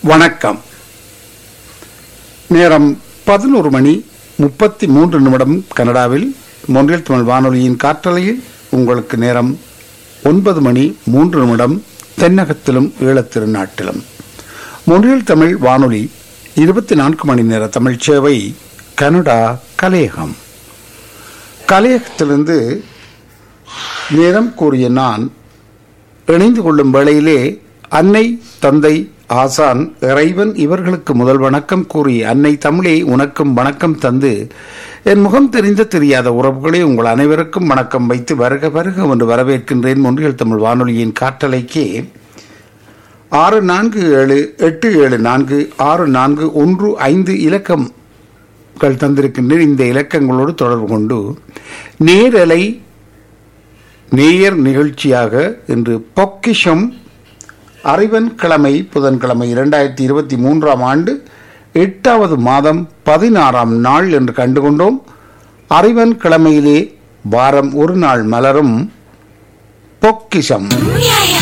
வணக்கம் நேரம் பதினோரு மணி முப்பத்தி மூன்று நிமிடம் கனடாவில் மொன்றில் தமிழ் வானொலியின் காற்றலையில் உங்களுக்கு நேரம் ஒன்பது மணி மூன்று நிமிடம் தென்னகத்திலும் ஈழத்திருநாட்டிலும் மொன்றில் தமிழ் வானொலி இருபத்தி நான்கு மணி நேர தமிழ் சேவை கனடா கலையகம் கலையகத்திலிருந்து நேரம் கூறிய நான் இணைந்து கொள்ளும் வேளையிலே அன்னை தந்தை ஆசான் இறைவன் இவர்களுக்கு முதல் வணக்கம் கூறி அன்னை தமிழே உனக்கும் வணக்கம் தந்து என் முகம் தெரிந்த தெரியாத உறவுகளே உங்கள் அனைவருக்கும் வணக்கம் வைத்து வருக வருக என்று வரவேற்கின்றேன் ஒன்றியல் தமிழ் வானொலியின் காற்றலைக்கு ஆறு நான்கு ஏழு எட்டு ஏழு நான்கு ஆறு நான்கு ஒன்று ஐந்து இலக்கங்கள் தந்திருக்கின்றேன் இந்த இலக்கங்களோடு தொடர்பு கொண்டு நேரலை நேயர் நிகழ்ச்சியாக இன்று பொக்கிஷம் அறிவன் கிழமை புதன்கிழமை இரண்டாயிரத்தி இருபத்தி மூன்றாம் ஆண்டு எட்டாவது மாதம் பதினாறாம் நாள் என்று கண்டுகொண்டோம் அறிவன் கிழமையிலே வாரம் ஒரு நாள் மலரும் பொக்கிஷம் Yeah, yeah.